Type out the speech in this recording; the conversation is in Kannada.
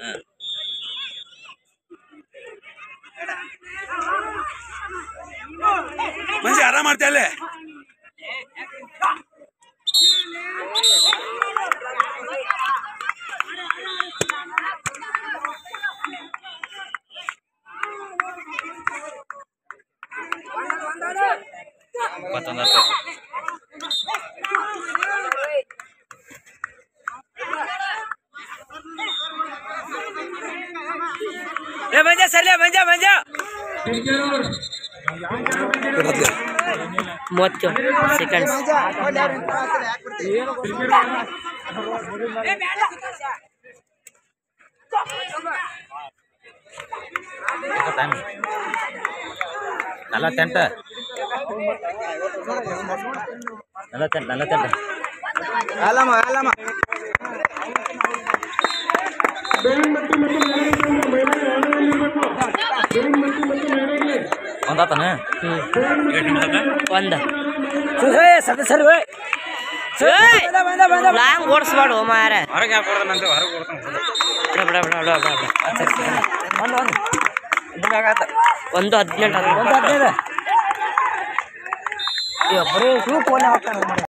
ಮಂಜಿ ಆರಾಮ್ ಮಾಡ್ತಾ ಅಲ್ಲೇ ಇಪ್ಪತ್ತೊಂದತ್ತು ಏ ಮಂಜ ಸರ್ಲೆ ಮಂಜ ಮಂಜ ಮೂವತ್ತು ಸೆಕೆಂಡ್ಸ್ ಟೈಮ್ ನಲವತ್ತೆಂಟು ನಲವತ್ತೆಂಟು ನಲವತ್ತೆಂಟು ಒಂದಾತನ ಒಂದು ಸದಸ್ಯರು ಲಾಂಗ್ ಓಡಿಸ್ಬೇಡು ಮಾರ ಹೊರಗೆ ಯಾಕೆ ಕೊಡ್ತಾನಂತೆ ಹೊರಗೆ ಕೊಡ್ತಾನೆ ಬಿಡ ಬಿಡ ಬಿಡ ಬಿಡ ಬಿಡ ಒಂದು ಒಂದು ಇದಾಗತ್ತ ಒಂದು ಹದಿನೆಂಟು ಒಂದು ಹದಿನೈದು ಬರೀ ಫೋನ್